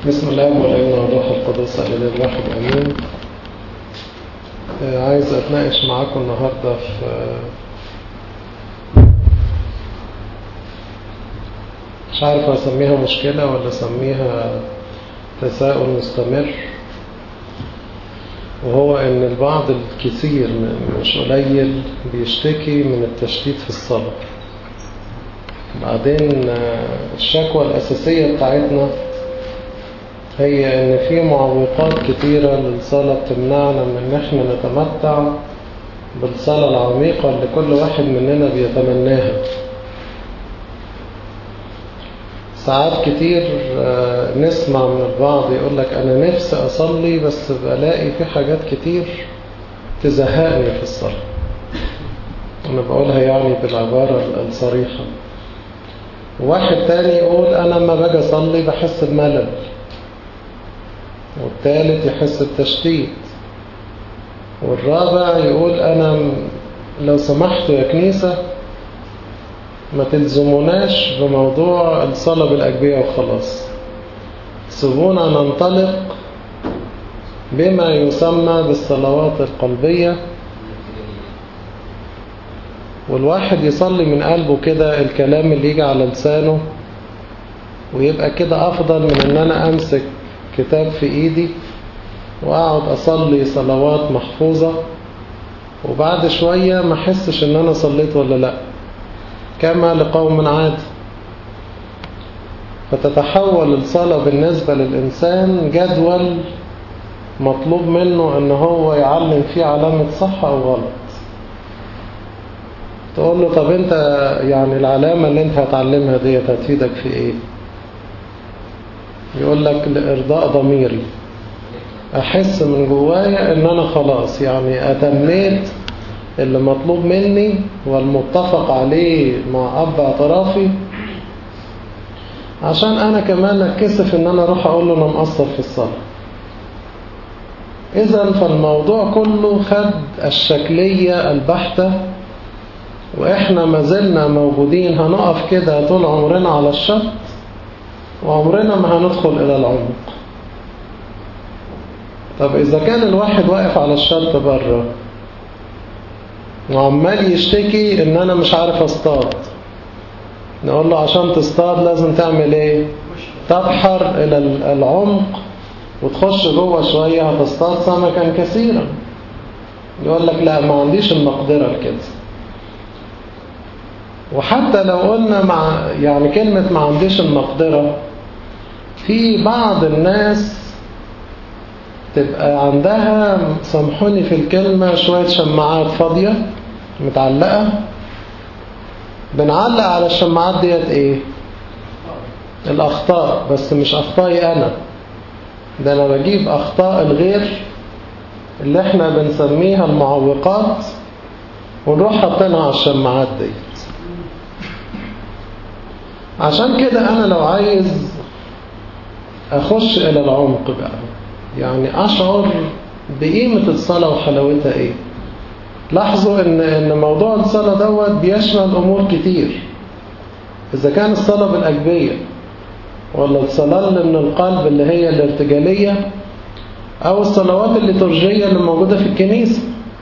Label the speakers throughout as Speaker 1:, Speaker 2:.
Speaker 1: بسم الله والابن والروح القدس الإله الواحد أمين آه، عايز أتناقش معاكم النهاردة في مش عارف أسميها مشكلة ولا أسميها تساؤل مستمر وهو إن البعض الكثير مش قليل بيشتكي من التشتيت في الصلاة بعدين آه، الشكوى الأساسية بتاعتنا هي ان في معوقات كتيرة للصلاة بتمنعنا من ان احنا نتمتع بالصلاة العميقة اللي كل واحد مننا بيتمناها ساعات كتير آه، نسمع من البعض يقول لك انا نفسي اصلي بس بلاقي في حاجات كتير تزهقني في الصلاة انا بقولها يعني بالعبارة الصريحة واحد تاني يقول انا لما باجي اصلي بحس بملل والثالث يحس بتشتيت والرابع يقول أنا لو سمحتوا يا كنيسة ما تلزموناش بموضوع الصلاة بالأجبية وخلاص سيبونا ننطلق بما يسمى بالصلوات القلبية والواحد يصلي من قلبه كده الكلام اللي يجي على لسانه ويبقى كده أفضل من أن أنا أمسك كتاب في ايدي واقعد اصلي صلوات محفوظة وبعد شوية ما احسش ان انا صليت ولا لا كما لقوم عاد فتتحول الصلاة بالنسبة للإنسان جدول مطلوب منه ان هو يعلم فيه علامة صح او غلط تقول له طب انت يعني العلامة اللي انت هتعلمها ديت هتفيدك في ايه يقول لك لإرضاء ضميري أحس من جوايا إن أنا خلاص يعني أتميت اللي مطلوب مني والمتفق عليه مع أب اعترافي عشان أنا كمان أتكسف إن أنا أروح أقول له أنا مقصر في الصلاة إذا فالموضوع كله خد الشكلية البحتة وإحنا ما زلنا موجودين هنقف كده طول عمرنا على الشط وعمرنا ما هندخل إلى العمق طب إذا كان الواحد واقف على الشط بره وعمال يشتكي إن أنا مش عارف أصطاد نقول له عشان تصطاد لازم تعمل إيه تبحر إلى العمق وتخش جوه شوية هتصطاد سمكا كثيرا يقول لك لا ما عنديش المقدرة لكده وحتى لو قلنا مع يعني كلمة ما عنديش المقدرة في بعض الناس تبقى عندها سامحوني في الكلمة شوية شماعات فاضية متعلقة بنعلق على الشماعات ديت ايه الأخطاء بس مش أخطائي أنا ده أنا بجيب أخطاء الغير اللي احنا بنسميها المعوقات ونروح حاطينها على الشماعات دي عشان كده أنا لو عايز أخش إلى العمق بقى يعني أشعر بقيمة الصلاة وحلاوتها إيه لاحظوا إن, إن موضوع الصلاة دوت بيشمل أمور كتير إذا كان الصلاة بالأجبية ولا الصلاة اللي من القلب اللي هي الارتجالية أو الصلوات الليتورجية اللي موجودة في الكنيسة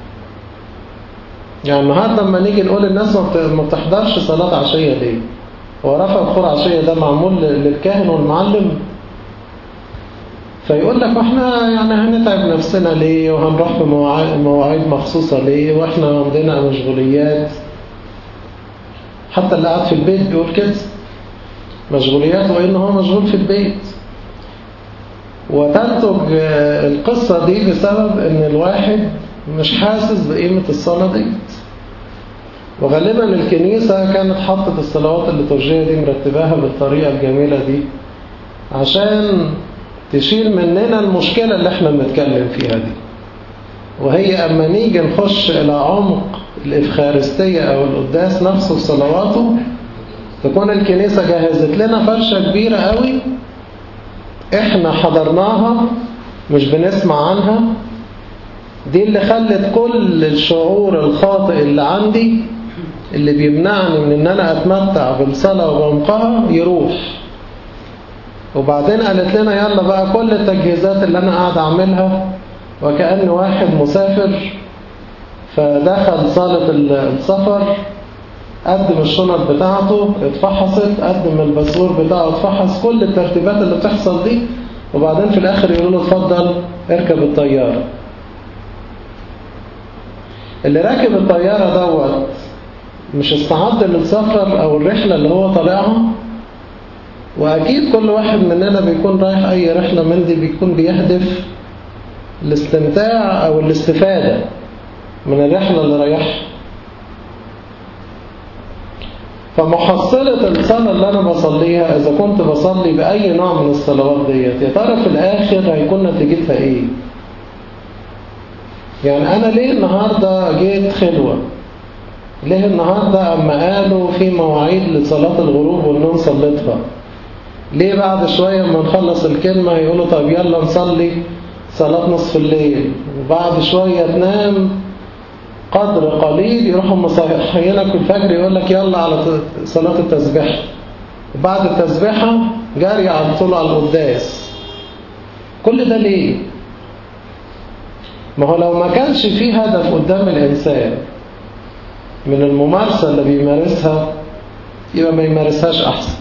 Speaker 1: يعني النهارده لما نيجي نقول الناس ما بتحضرش صلاة عشية ليه هو رفع بخور عشية ده معمول للكاهن والمعلم فيقول لك واحنا يعني هنتعب نفسنا ليه وهنروح في مواعيد مخصوصة ليه واحنا عندنا مشغوليات حتى اللي قاعد في البيت بيقول كده مشغوليات وإن هو مشغول في البيت وتنتج القصة دي بسبب ان الواحد مش حاسس بقيمة الصلاة دي وغالبا الكنيسة كانت حطت الصلوات الليتورجية دي مرتباها بالطريقة الجميلة دي عشان تشيل مننا المشكلة اللي احنا بنتكلم فيها دي وهي أما نيجي نخش إلى عمق الإفخارستية أو القداس نفسه في صلواته تكون الكنيسة جهزت لنا فرشة كبيرة قوي احنا حضرناها مش بنسمع عنها دي اللي خلت كل الشعور الخاطئ اللي عندي اللي بيمنعني من ان انا اتمتع بالصلاة وبعمقها يروح وبعدين قالت لنا يلا بقى كل التجهيزات اللي أنا قاعد أعملها وكأن واحد مسافر فدخل صالة السفر قدم الشنط بتاعته اتفحصت قدم الباسبور بتاعه اتفحص كل الترتيبات اللي بتحصل دي وبعدين في الآخر يقولوا له اتفضل اركب الطيارة اللي راكب الطيارة دوت مش استعد للسفر أو الرحلة اللي هو طالعها وأكيد كل واحد مننا بيكون رايح أي رحلة من دي بيكون بيهدف الاستمتاع أو الاستفادة من الرحلة اللي رايحها فمحصلة الصلاة اللي أنا بصليها إذا كنت بصلي بأي نوع من الصلوات ديت يا ترى في الآخر هيكون نتيجتها إيه؟ يعني أنا ليه النهاردة جيت خلوة؟ ليه النهاردة أما قالوا في مواعيد لصلاة الغروب والنوم صليتها؟ ليه بعد شوية اما نخلص الكلمة يقولوا طب يلا نصلي صلاة نصف الليل وبعد شوية تنام قدر قليل يروحوا مصحينك في الفجر يقول لك يلا على صلاة التسبيح وبعد التسبيحة جاري على طول على القداس كل ده ليه؟ ما هو لو ما كانش في هدف قدام الإنسان من الممارسة اللي بيمارسها يبقى ما يمارسهاش أحسن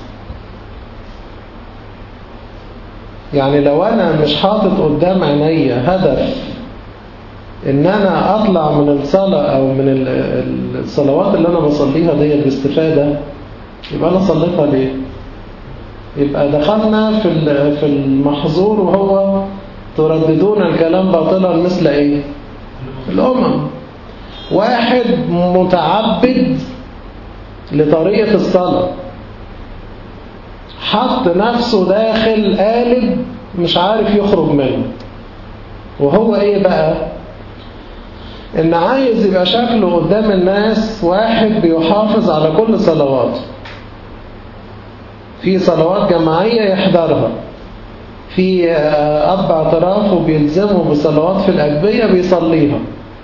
Speaker 1: يعني لو أنا مش حاطط قدام عيني هدف إن أنا أطلع من الصلاة أو من الصلوات اللي أنا بصليها دي باستفادة يبقى أنا صليتها ليه؟ يبقى دخلنا في في المحظور وهو ترددون الكلام باطلا مثل إيه؟ الأمم واحد متعبد لطريقة الصلاة حط نفسه داخل قالب مش عارف يخرج منه وهو ايه بقى ان عايز يبقى شكله قدام الناس واحد بيحافظ على كل صلواته في صلوات جماعية يحضرها في أب اعتراف وبيلزمه بصلوات في الأجبية بيصليها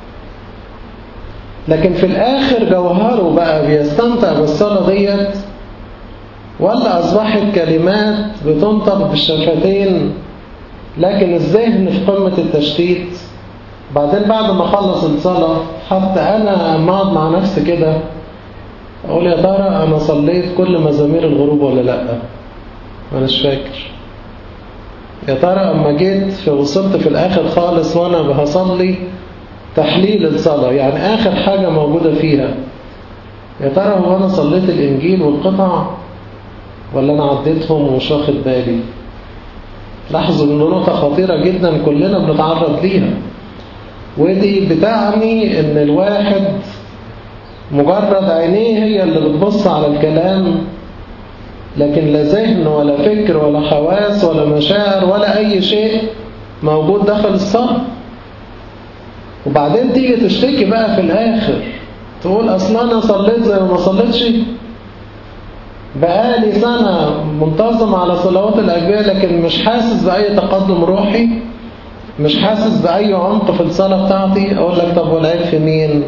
Speaker 1: لكن في الآخر جوهره بقى بيستمتع بالصلاة ديت ولا أصبحت كلمات بتنطق بالشفتين لكن الذهن في قمة التشتيت بعدين بعد ما أخلص الصلاة حتى أنا أما أقعد مع نفسي كده أقول يا ترى أنا صليت كل مزامير الغروب ولا لأ أنا مش فاكر يا ترى أما جيت وصلت في الآخر خالص وأنا هصلي تحليل الصلاة يعني آخر حاجة موجودة فيها يا ترى هو أنا صليت الإنجيل والقطع ولا أنا عديتهم ومش واخد بالي لاحظوا إن نقطة خطيرة جدا كلنا بنتعرض ليها ودي بتعني إن الواحد مجرد عينيه هي اللي بتبص على الكلام لكن لا ذهن ولا فكر ولا حواس ولا مشاعر ولا أي شيء موجود داخل الصلاة وبعدين تيجي تشتكي بقى في الآخر تقول أصلا أنا صليت زي ما صليتش بقالي سنة منتظم على صلوات الأجبية لكن مش حاسس بأي تقدم روحي مش حاسس بأي عمق في الصلاة بتاعتي أقول لك طب والعيب في مين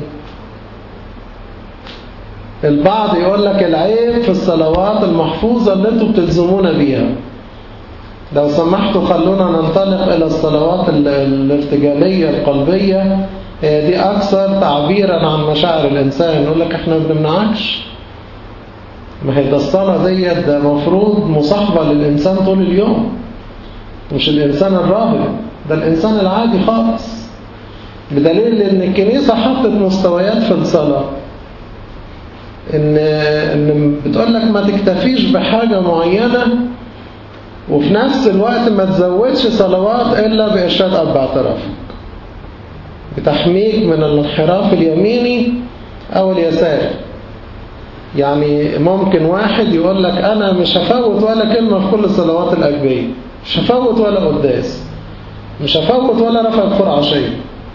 Speaker 1: البعض يقول لك العيب في الصلوات المحفوظة اللي انتوا بتلزمونا بيها لو سمحتوا خلونا ننطلق إلى الصلوات الارتجالية القلبية دي أكثر تعبيرا عن مشاعر الإنسان يقول لك احنا ما بنمنعكش ما هي ده الصلاة ديت ده مفروض مصاحبة للإنسان طول اليوم مش الإنسان الراهب ده الإنسان العادي خالص بدليل إن الكنيسة حطت مستويات في الصلاة إن, إن بتقول لك ما تكتفيش بحاجة معينة وفي نفس الوقت ما تزودش صلوات إلا بإرشاد أب اعترافك بتحميك من الانحراف اليميني أو اليساري يعني ممكن واحد يقول لك أنا مش هفوت ولا كلمة في كل صلوات الأجبية مش هفوت ولا قداس مش هفوت ولا رفع بخور عشية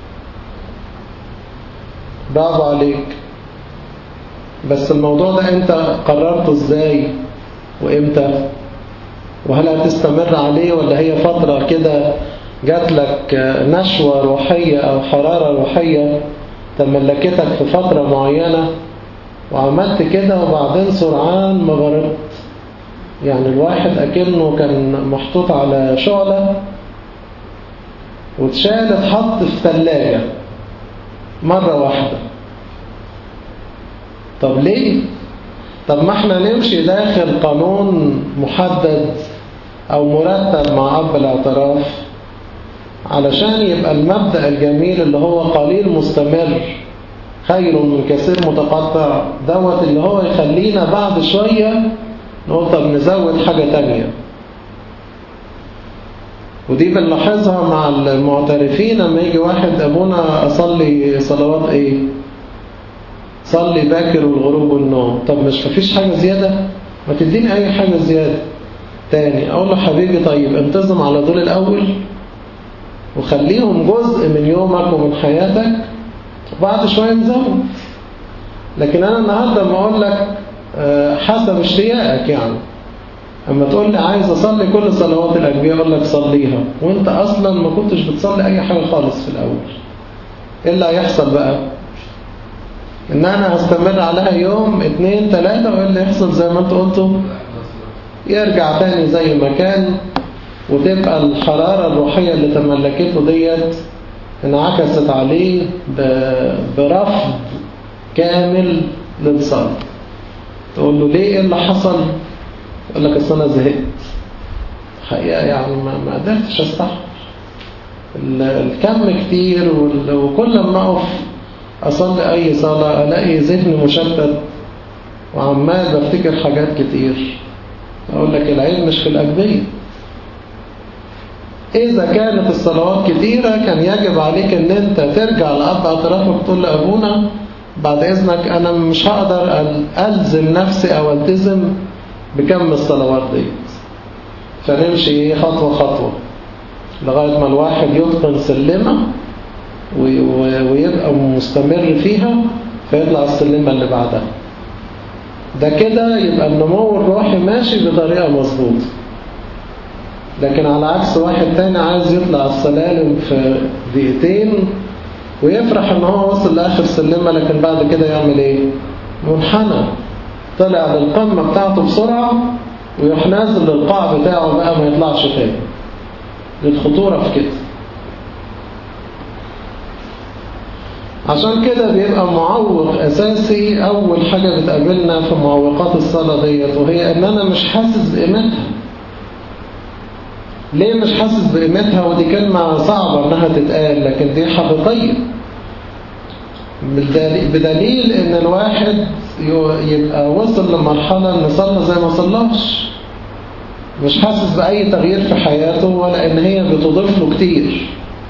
Speaker 1: برافو عليك بس الموضوع ده أنت قررته إزاي وإمتى وهل هتستمر عليه ولا هي فترة كده جات لك نشوة روحية أو حرارة روحية تملكتك في فترة معينة وعملت كده وبعدين سرعان ما غرقت يعني الواحد أكنه كان محطوط على شعلة واتشال اتحط في ثلاجة مرة واحدة طب ليه؟ طب ما احنا نمشي داخل قانون محدد أو مرتب مع أب الاعتراف علشان يبقى المبدأ الجميل اللي هو قليل مستمر خير من كثير متقطع دوت اللي هو يخلينا بعد شوية نقول طب نزود حاجة تانية ودي بنلاحظها مع المعترفين لما يجي واحد أبونا أصلي صلوات إيه صلي باكر والغروب والنوم طب مش مفيش حاجة زيادة ما تديني أي حاجة زيادة تاني أقول له حبيبي طيب انتظم على دول الأول وخليهم جزء من يومك ومن حياتك وبعد شوية نزود لكن أنا النهاردة ما أقول لك حسب اشتياقك يعني أما تقول لي عايز أصلي كل صلوات الأنبياء أقول لك صليها وأنت أصلا ما كنتش بتصلي أي حاجة خالص في الأول إيه اللي هيحصل بقى إن أنا هستمر عليها يوم اتنين تلاتة وإيه اللي يحصل زي ما أنت قلتوا يرجع تاني زي ما كان وتبقى الحرارة الروحية اللي تملكته ديت انعكست عليه برفض كامل للصلاة تقول له ليه ايه اللي حصل يقول لك اصل انا زهقت حقيقة يعني ما, ما قدرتش استحمل الكم كتير وكل ما اقف اصلي اي صلاة الاقي ذهني مشتت وعمال بفتكر حاجات كتير اقول لك العين مش في الاجبيه إذا كانت الصلوات كتيرة كان يجب عليك أن أنت ترجع لأب اعترافك تقول لأبونا بعد إذنك أنا مش هقدر ألزم نفسي أو ألتزم بكم الصلوات دي فنمشي خطوة خطوة لغاية ما الواحد يتقن سلمة ويبقى مستمر فيها فيطلع السلمة اللي بعدها ده كده يبقى النمو الروحي ماشي بطريقة مظبوطة لكن على عكس واحد تاني عايز يطلع السلالم في دقيقتين ويفرح ان هو وصل لاخر سلمة لكن بعد كده يعمل ايه منحنى طلع للقمة بتاعته بسرعة ويروح نازل للقاع بتاعه بقى ما يطلعش تاني للخطورة في كده عشان كده بيبقى معوق أساسي أول حاجة بتقابلنا في معوقات الصلاة ديت وهي إن أنا مش حاسس بقيمتها ليه مش حاسس بقيمتها ودي كلمة صعبة انها تتقال لكن دي حقيقية بدليل ان الواحد يبقى وصل لمرحلة ان صلى زي ما صلاش مش حاسس بأي تغيير في حياته ولا ان هي بتضيف له كتير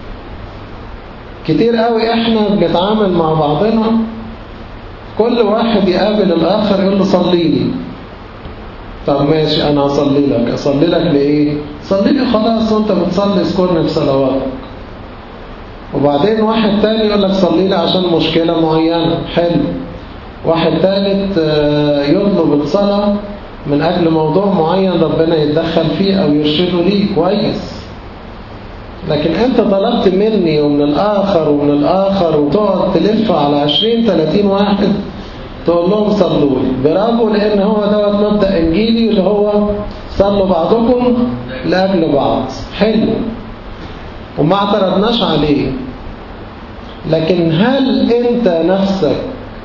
Speaker 1: كتير قوي احنا بنتعامل مع بعضنا كل واحد يقابل الاخر يقول له صلي لي طب ماشي انا هصلي لك اصلي لك لايه صلي لي خلاص وانت بتصلي اذكرني بصلواتك وبعدين واحد تاني يقول لك صلي لي عشان مشكلة معينة حلو واحد تالت يطلب الصلاة من أجل موضوع معين ربنا يتدخل فيه أو يرشده ليه كويس لكن أنت طلبت مني ومن الآخر ومن الآخر وتقعد تلف على 20 30 واحد تقول لهم صلوا لي برافو لأن هو دوت مبدأ إنجيلي اللي هو صلوا بعضكم لأجل بعض حلو وما اعترضناش عليه لكن هل أنت نفسك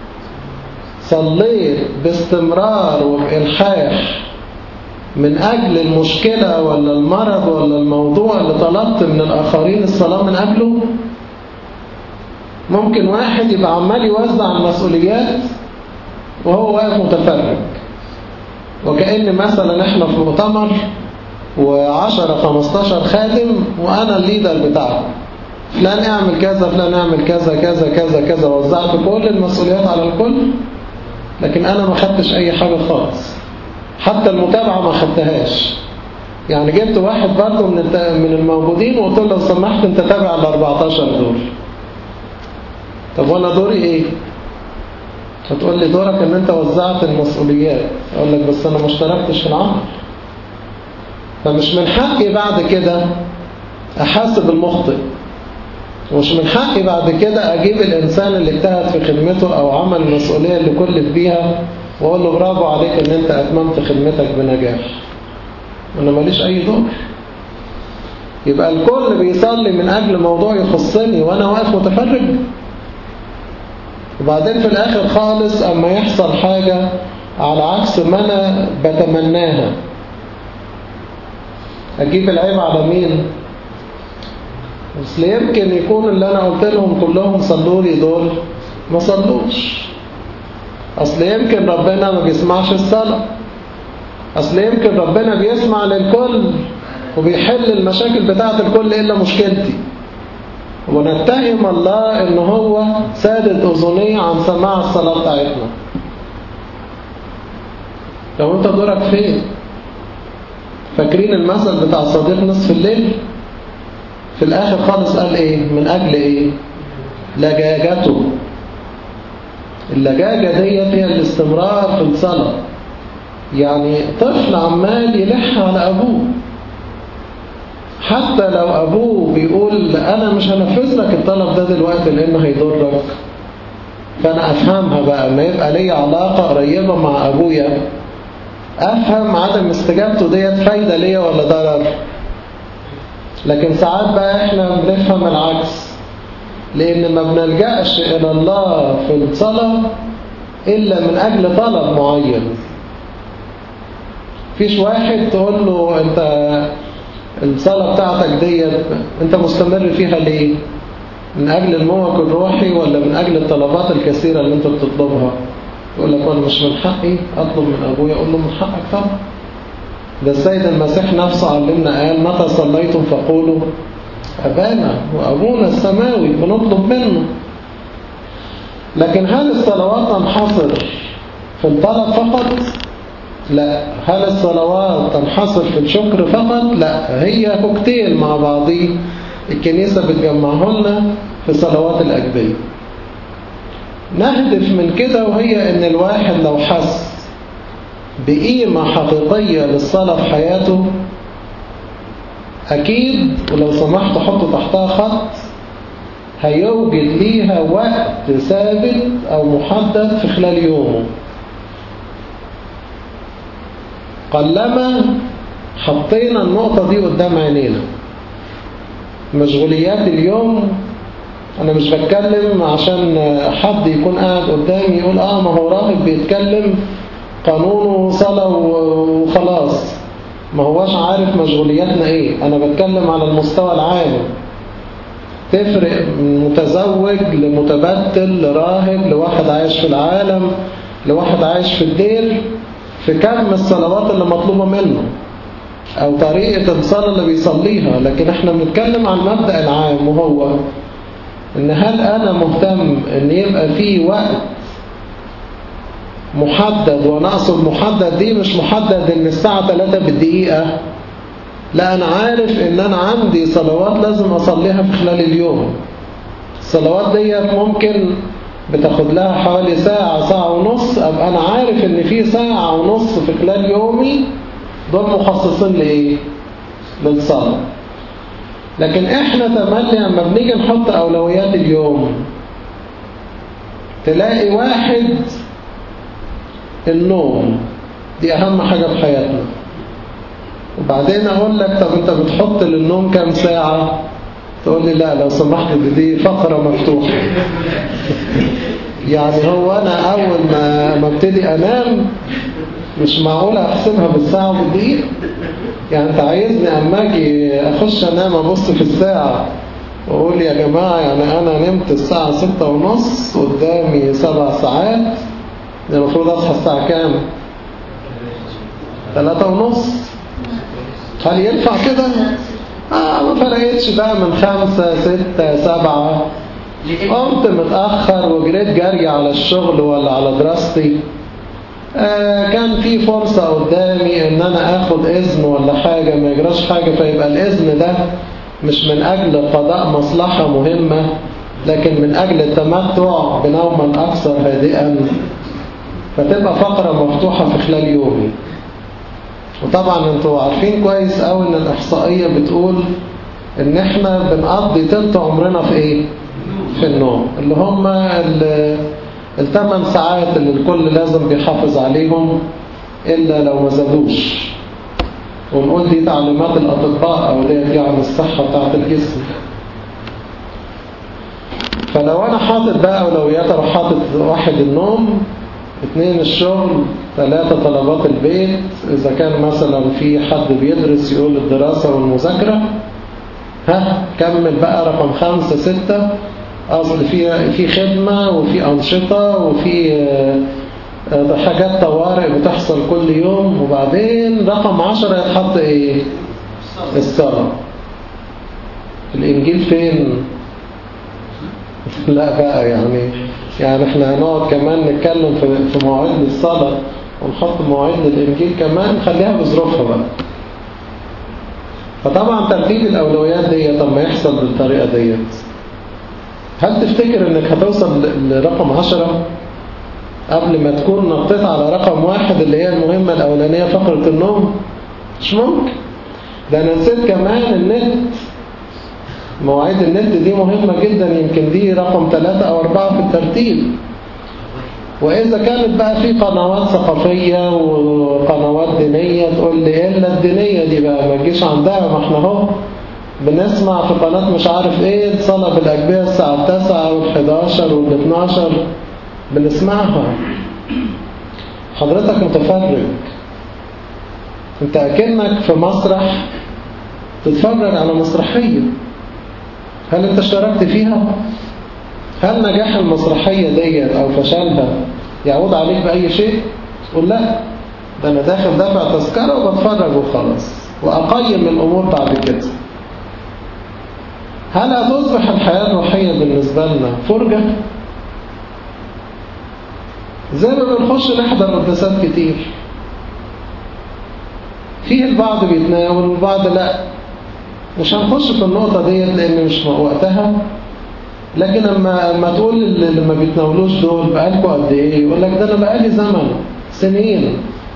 Speaker 1: صليت باستمرار وبإلحاح من أجل المشكلة ولا المرض ولا الموضوع اللي طلبت من الآخرين الصلاة من أجله ممكن واحد يبقى عمال يوزع المسؤوليات وهو واقف متفرج وكأن مثلا احنا في مؤتمر وعشرة خمستاشر خادم وأنا الليدر بتاعه فلان اعمل كذا فلان اعمل كذا كذا كذا كذا وزعت كل المسؤوليات على الكل لكن أنا ما خدتش أي حاجة خالص حتى المتابعة ما خدتهاش يعني جبت واحد برضه من من الموجودين وقلت له لو سمحت انت تابع ال 14 دول طب وانا دوري ايه هتقول لي دورك ان انت وزعت المسؤوليات اقول لك بس انا ما اشتركتش في العمل فمش من حقي بعد كده احاسب المخطئ ومش من حقي بعد كده اجيب الانسان اللي اجتهد في خدمته او عمل المسؤولية اللي كلف بيها واقول له برافو عليك ان انت اتممت خدمتك بنجاح أنا ماليش أي دور يبقى الكل بيصلي من أجل موضوع يخصني وأنا واقف متفرج وبعدين في الآخر خالص أما يحصل حاجة على عكس ما أنا بتمناها أجيب العيب على مين أصل يمكن يكون اللي أنا قلت لهم كلهم صلوا لي دول ما صلوش أصل يمكن ربنا ما بيسمعش الصلاة أصل يمكن ربنا بيسمع للكل وبيحل المشاكل بتاعة الكل إلا مشكلتي ونتهم الله إن هو سادد أذنيه عن سماع الصلاة بتاعتنا لو أنت دورك فين فاكرين المثل بتاع صديق نصف الليل في الآخر خالص قال إيه من أجل إيه لجاجته اللجاجة ديت هي الاستمرار في الصلاة يعني طفل عمال يلح على أبوه حتى لو أبوه بيقول أنا مش هنفذ لك الطلب ده دلوقتي لأنه هيضرك فأنا أفهمها بقى ما يبقى لي علاقة قريبة مع أبويا أفهم عدم استجابته ديت فايدة ليا ولا ضرر لكن ساعات بقى إحنا بنفهم العكس لأن ما بنلجأش إلى الله في الصلاة إلا من أجل طلب معين فيش واحد تقول له أنت الصلاة بتاعتك ديت أنت مستمر فيها ليه من أجل الموك الروحي ولا من أجل الطلبات الكثيرة اللي أنت بتطلبها يقول لك وانا مش من حقي أطلب من أبويا أقول له من حقك طبعا ده السيد المسيح نفسه علمنا قال متى صليتم فقولوا أبانا وأبونا السماوي بنطلب منه لكن هل الصلوات تنحصر في الطلب فقط؟ لا هل الصلوات تنحصر في الشكر فقط؟ لا هي كوكتيل مع بعضيه الكنيسة بتجمعه لنا في صلوات الأجبية نهدف من كده وهي ان الواحد لو حس بقيمة حقيقية للصلاة في حياته أكيد ولو سمحت حط تحتها خط هيوجد ليها وقت ثابت أو محدد في خلال يومه قلما حطينا النقطة دي قدام عينينا مشغوليات اليوم أنا مش بتكلم عشان حد يكون قاعد قدامي يقول آه ما هو راهب بيتكلم قانونه صلاة وخلاص ما هواش عارف مشغولياتنا ايه أنا بتكلم على المستوى العام تفرق من متزوج لمتبتل لراهب لواحد عايش في العالم لواحد عايش في الدير في كم الصلوات اللي مطلوبة منه أو طريقة الصلاة اللي بيصليها لكن احنا بنتكلم عن المبدأ العام وهو ان هل انا مهتم ان يبقى في وقت محدد وانا اقصد محدد دي مش محدد ان الساعة 3 بالدقيقة لا انا عارف ان انا عندي صلوات لازم اصليها في خلال اليوم الصلوات ديت ممكن بتاخد لها حوالي ساعة ساعة ونص ابقى انا عارف ان في ساعة ونص في خلال يومي دول مخصصين لايه للصلاة لكن احنا تملي لما بنيجي نحط اولويات اليوم تلاقي واحد النوم دي اهم حاجة في حياتنا وبعدين اقول لك طب انت بتحط للنوم كام ساعة تقول لي لا لو سمحت دي فقرة مفتوحة يعني هو انا اول ما ما ابتدي انام مش معقول احسبها بالساعة وبالدقيقة يعني انت عايزني اما اجي اخش انام ابص في الساعة واقول يا جماعة يعني انا نمت الساعة ستة ونص قدامي سبع ساعات المفروض اصحى الساعة كام ثلاثة ونص هل ينفع كده آه ما فرقتش بقى من خمسة ستة سبعة قمت متأخر وجريت جري على الشغل ولا على دراستي آه كان في فرصة قدامي ان انا اخد اذن ولا حاجة ما يجراش حاجة فيبقى الاذن ده مش من اجل قضاء مصلحة مهمة لكن من اجل التمتع بنوما اكثر هادئا فتبقى فقرة مفتوحة في خلال يومي وطبعا انتوا عارفين كويس قوي ان الاحصائية بتقول ان احنا بنقضي تلت عمرنا في ايه في النوم اللي هم الثمان ساعات اللي الكل لازم بيحافظ عليهم إلا لو ما زادوش ونقول دي تعليمات الأطباء أو دي يعني الصحة بتاعت الجسم فلو أنا حاطط بقى أولويات أروح حاطط واحد النوم اثنين الشغل ثلاثة طلبات البيت إذا كان مثلا في حد بيدرس يقول الدراسة والمذاكرة ها كمل بقى رقم خمسة ستة أصل في في خدمة وفي أنشطة وفي حاجات طوارئ بتحصل كل يوم وبعدين رقم عشرة يتحط إيه الصلاة الإنجيل فين لا بقى يعني يعني احنا هنقعد كمان نتكلم في في مواعيد الصلاة ونحط مواعيد للإنجيل كمان خليها بظروفها بقى فطبعا ترتيب الأولويات دي طب ما يحصل بالطريقة ديت هل تفتكر انك هتوصل لرقم عشرة قبل ما تكون نطيت على رقم واحد اللي هي المهمة الأولانية فقرة النوم مش ممكن ده أنا نسيت كمان النت مواعيد النت دي مهمة جدا يمكن دي رقم ثلاثة أو أربعة في الترتيب وإذا كانت بقى في قنوات ثقافية وقنوات دينية تقول لي إلا الدينية دي بقى ما تجيش عندها ما احنا اهو بنسمع في قناة مش عارف ايه الصلاة بالأجبية الساعة 9 وال11 وال12 بنسمعها حضرتك متفرج انت اكنك في مسرح تتفرج على مسرحية هل انت اشتركت فيها هل نجاح المسرحية ديت او فشلها يعود عليك بأي شيء تقول لا ده انا داخل دافع تذكرة وبتفرج وخلاص واقيم الامور بعد كده هل هتصبح الحياة الروحية بالنسبة لنا فرجة زي ما بنخش نحضر قداسات كتير فيه البعض بيتناول والبعض لا مش هنخش في النقطة ديت لأن مش وقتها لكن لما لما تقول اللي ما بيتناولوش دول بقالكوا قد ايه يقول لك ده انا بقالي زمن سنين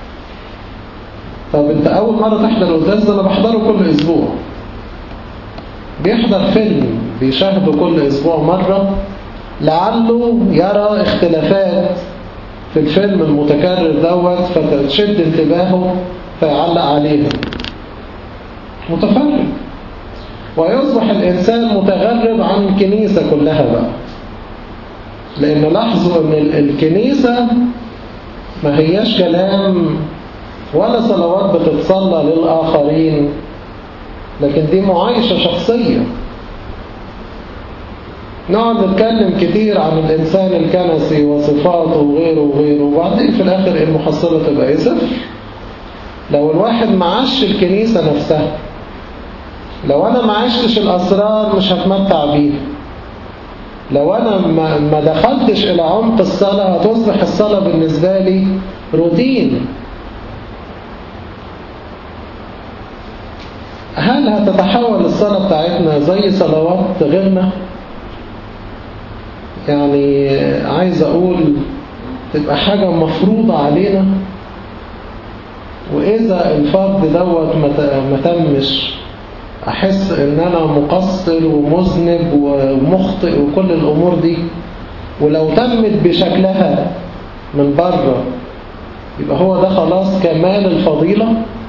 Speaker 1: طب انت اول مرة تحضر قداس ده انا بحضره كل اسبوع بيحضر فيلم بيشاهده كل اسبوع مرة لعله يرى اختلافات في الفيلم المتكرر دوت فتشد انتباهه فيعلق عليها متفرج ويصبح الإنسان متغرب عن الكنيسة كلها بقى لأن لاحظوا أن الكنيسة ما هياش كلام ولا صلوات بتتصلى للآخرين لكن دي معايشة شخصية نقعد نتكلم كتير عن الإنسان الكنسي وصفاته وغيره وغيره وبعدين في الآخر المحصلة تبقى إيه صفر لو الواحد ما عاش الكنيسة نفسها لو أنا ما عشتش الأسرار مش هتمتع بيها لو أنا ما, ما دخلتش إلى عمق الصلاة هتصبح الصلاة بالنسبة لي روتين هل هتتحول الصلاة بتاعتنا زي صلوات غيرنا يعني عايز أقول تبقى حاجة مفروضة علينا وإذا الفرد دوت ما تمش أحس إن أنا مقصر ومذنب ومخطئ وكل الأمور دي ولو تمت بشكلها من بره يبقى هو ده خلاص كمال الفضيلة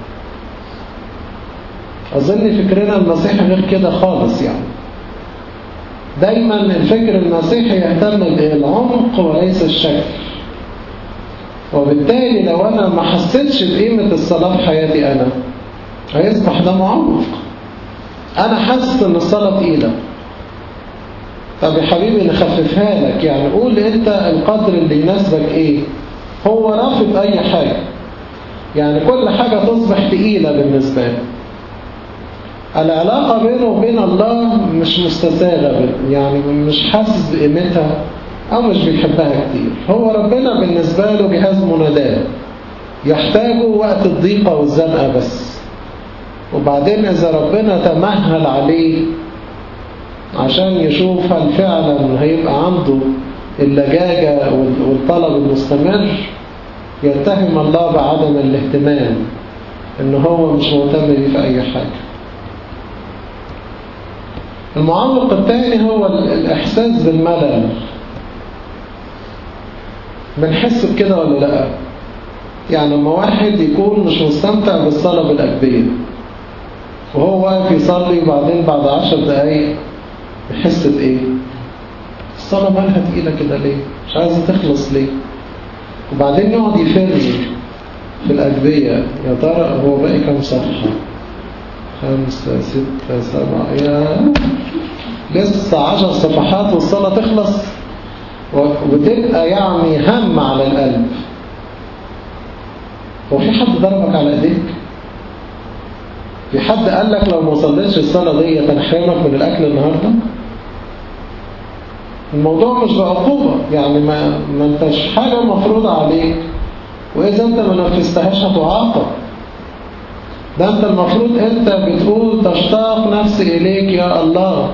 Speaker 1: أظن فكرنا المسيحي غير كده خالص يعني دايما الفكر المسيحي يهتم بالعمق وليس الشكل وبالتالي لو أنا ما حسيتش بقيمة الصلاة في حياتي أنا هيصبح ده معوق أنا حاسس إن الصلاة تقيلة طب يا حبيبي نخففها لك يعني قول أنت القدر اللي يناسبك إيه هو رافض أي حاجة يعني كل حاجة تصبح تقيلة بالنسبة له العلاقة بينه وبين الله مش مستساغة يعني مش حاسس بقيمتها أو مش بيحبها كتير هو ربنا بالنسبة له جهاز مناداة يحتاجه وقت الضيقة والزنقة بس وبعدين إذا ربنا تمهل عليه عشان يشوف هل فعلا هيبقى عنده اللجاجة والطلب المستمر يتهم الله بعدم الاهتمام إن هو مش مهتم بيه في أي حاجة المعوق الثاني هو الإحساس بالملل بنحس بكده ولا لا يعني لما واحد يكون مش مستمتع بالصلاة بالأجبية وهو واقف يصلي وبعدين بعد عشر دقايق يحس بإيه؟ الصلاة مالها تقيلة كده ليه؟ مش عايزة تخلص ليه؟ وبعدين يقعد يفر في الأجبية يا ترى هو باقي كام صفحة؟ خمسة ستة سبعة يا لسه عشر صفحات والصلاة تخلص وتبقى يعني هم على القلب هو في حد ضربك على ايديك في حد قال لك لو ما صليتش الصلاة دي هنحرمك من الأكل النهاردة الموضوع مش بعقوبة يعني ما, ما انتش حاجة مفروضة عليك وإذا أنت ما نفذتهاش هتعاقب ده أنت المفروض أنت بتقول تشتاق نفسي إليك يا الله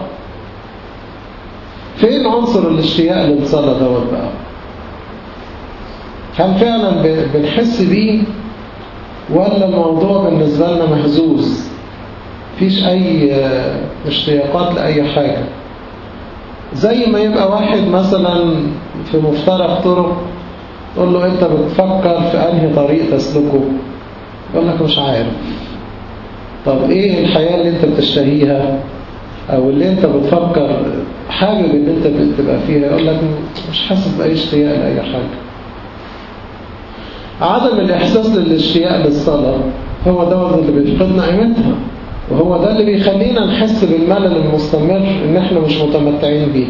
Speaker 1: فين عنصر الاشتياق للصلاة دوت بقى هل فعلا بنحس بيه ولا الموضوع بالنسبة لنا مهزوز فيش أي اشتياقات لأي حاجة زي ما يبقى واحد مثلا في مفترق طرق تقول له أنت بتفكر في أنهي طريق تسلكه يقول لك مش عارف طب إيه الحياة اللي أنت بتشتهيها أو اللي أنت بتفكر حابب إن أنت تبقى فيها يقول لك مش حاسس بأي اشتياق لأي حاجة عدم الإحساس للاشتياق للصلاة هو ده اللي بيفقدنا قيمتها وهو ده اللي بيخلينا نحس بالملل المستمر إن إحنا مش متمتعين بيه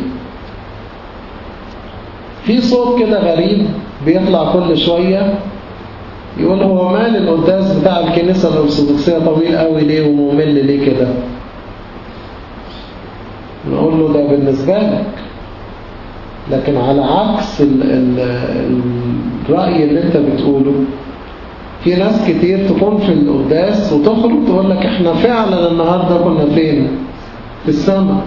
Speaker 1: في صوت كده غريب بيطلع كل شوية يقول هو مال القداس بتاع الكنيسة الأرثوذكسية طويل قوي ليه وممل ليه كده نقول له ده بالنسبة لك لكن على عكس ال ال الرأي اللي انت بتقوله في ناس كتير تكون في القداس وتخرج تقول لك احنا فعلا النهاردة كنا فين في السماء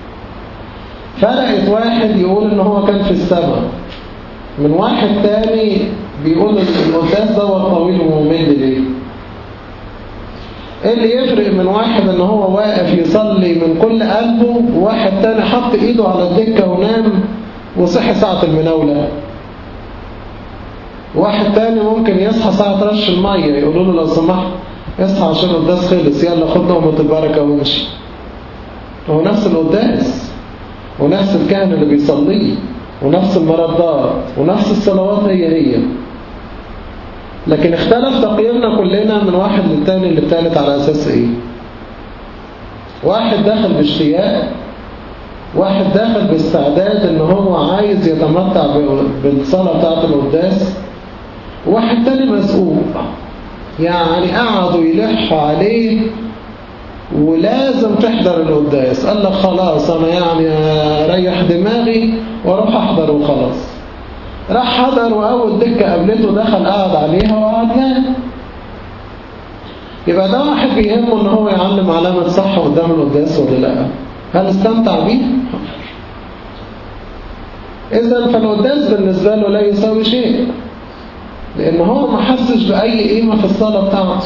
Speaker 1: فرقت واحد يقول ان هو كان في السماء من واحد تاني بيقول القداس دوت طويل وممل ليه ايه اللي يفرق من واحد ان هو واقف يصلي من كل قلبه وواحد تاني حط ايده على الدكة ونام وصحي ساعة المناولة واحد تاني ممكن يصحى ساعة رش المية يقولوا له لو سمحت اصحى عشان القداس خلص يلا خد نومة البركة وامشي هو نفس القداس ونفس الكهن اللي بيصليه ونفس المردات ونفس الصلوات هي هي لكن اختلف تقييمنا كلنا من واحد للتاني للتالت على أساس ايه واحد دخل باشتياق واحد داخل باستعداد ان هو عايز يتمتع بالصلاة بتاعت القداس واحد تاني مسؤول يعني قعدوا يلحوا عليه ولازم تحضر القداس قال لك خلاص انا يعني اريح دماغي واروح احضر وخلاص راح حضر واول دكة قابلته دخل قعد عليها وقعد نام يبقى ده واحد بيهمه ان هو يعلم علامة صح قدام القداس ولا لا هل استمتع بيه؟ إذا فالقداس بالنسبة له لا يساوي شيء لأن هو ما حسش بأي قيمة في الصلاة بتاعته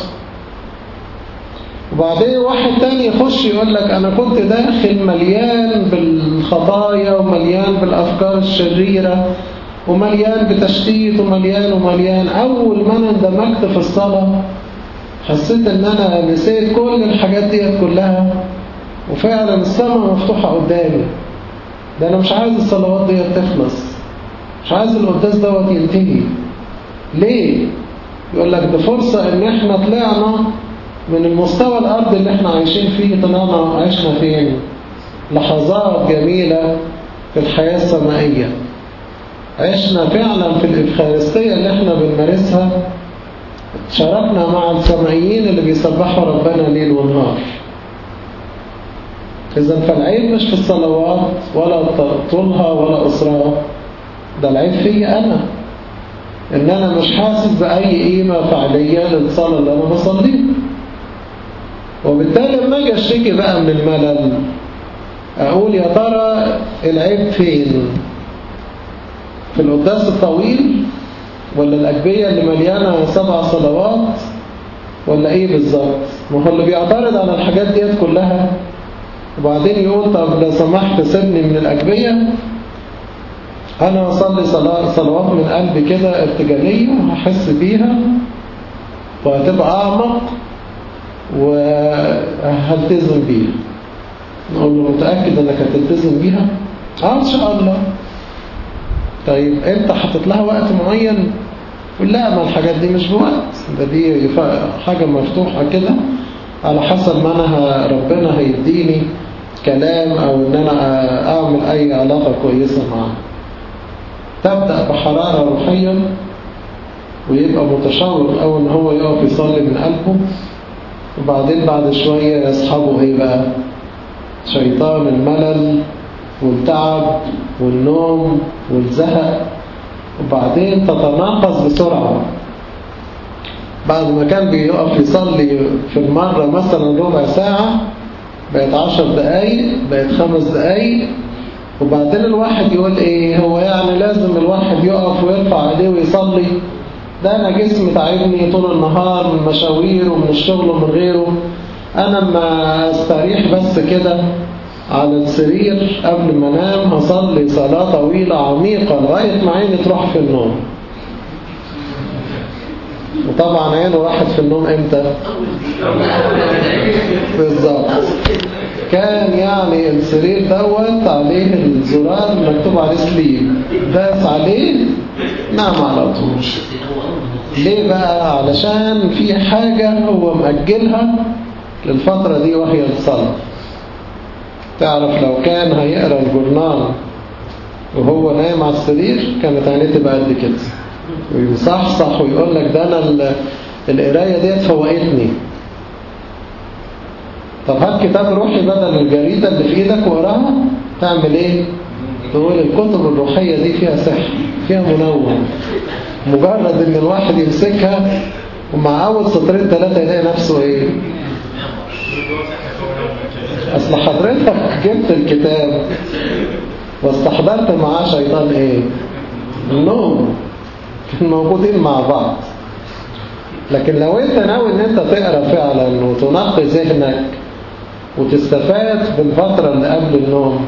Speaker 1: وبعدين واحد تاني يخش يقول لك أنا كنت داخل مليان بالخطايا ومليان بالأفكار الشريرة ومليان بتشتيت ومليان ومليان أول ما أنا اندمجت في الصلاة حسيت إن أنا نسيت كل الحاجات دي كلها وفعلا السماء مفتوحة قدامي ده أنا مش عايز الصلوات دي تخلص مش عايز القداس دوت ينتهي ليه؟ يقول لك ده فرصة إن إحنا طلعنا من المستوى الأرض اللي إحنا عايشين فيه طلعنا عشنا فين؟ لحظات جميلة في الحياة السمائية عشنا فعلا في الإفخارستية اللي إحنا بنمارسها شاركنا مع السمائيين اللي بيسبحوا ربنا ليل ونهار إذا فالعيب مش في الصلوات ولا طولها ولا قصرها ده العيب فيا أنا إن أنا مش حاسس بأي قيمة فعلية للصلاة اللي أنا بصليها وبالتالي لما أجي أشتكي بقى من الملل أقول يا ترى العيب فين في القداس الطويل ولا الأجبية اللي مليانة سبع صلوات ولا إيه بالظبط ما هو اللي بيعترض على الحاجات ديت كلها وبعدين يقول طب لو سمحت سيبني من الأجبية أنا أصلي صلوات من قلبي كده ارتجالية وهحس بيها وهتبقى أعمق وهلتزم بيها نقول له متأكد أنك هتلتزم بيها؟ آه إن شاء الله طيب أنت حطت لها وقت معين؟ يقول لا ما الحاجات دي مش بوقت ده دي حاجة مفتوحة كده على حسب ما أنا ربنا هيديني كلام أو إن أنا أعمل أي علاقة كويسة معاه تبدأ بحرارة روحيا ويبقى متشوق أو إن هو يقف يصلي من قلبه وبعدين بعد شوية يصحبه إيه بقى شيطان الملل والتعب والنوم والزهق وبعدين تتناقص بسرعة بعد ما كان بيقف يصلي في المرة مثلا ربع ساعة بقت عشر دقايق بقت خمس دقايق وبعدين الواحد يقول ايه هو يعني لازم الواحد يقف ويرفع ايديه ويصلي ده انا جسمي تعبني طول النهار من مشاوير ومن الشغل ومن غيره انا ما استريح بس كده على السرير قبل ما انام هصلي صلاة طويلة عميقة لغاية ما عيني تروح في النوم وطبعا عينه راحت في النوم امتى بالظبط كان يعني السرير دوت عليه الزرار مكتوب عليه سليب داس عليه نام على طول ليه بقى علشان في حاجة هو مأجلها للفترة دي وهي الصلاة تعرف لو كان هيقرأ الجورنال وهو نايم على السرير كانت عينيه تبقى قد كده ويصحصح ويقول لك ده انا القرايه ديت فوقتني طب هات كتاب روحي بدل الجريدة اللي في ايدك وقراها تعمل ايه تقول الكتب الروحية دي فيها سحر فيها منوم مجرد ان الواحد يمسكها ومع اول سطرين ثلاثة يلاقي نفسه ايه اصل حضرتك جبت الكتاب واستحضرت معاه شيطان ايه النوم كانوا موجودين مع بعض لكن لو انت ناوي ان انت تقرا فعلا وتنقي ذهنك وتستفاد بالفترة اللي قبل النوم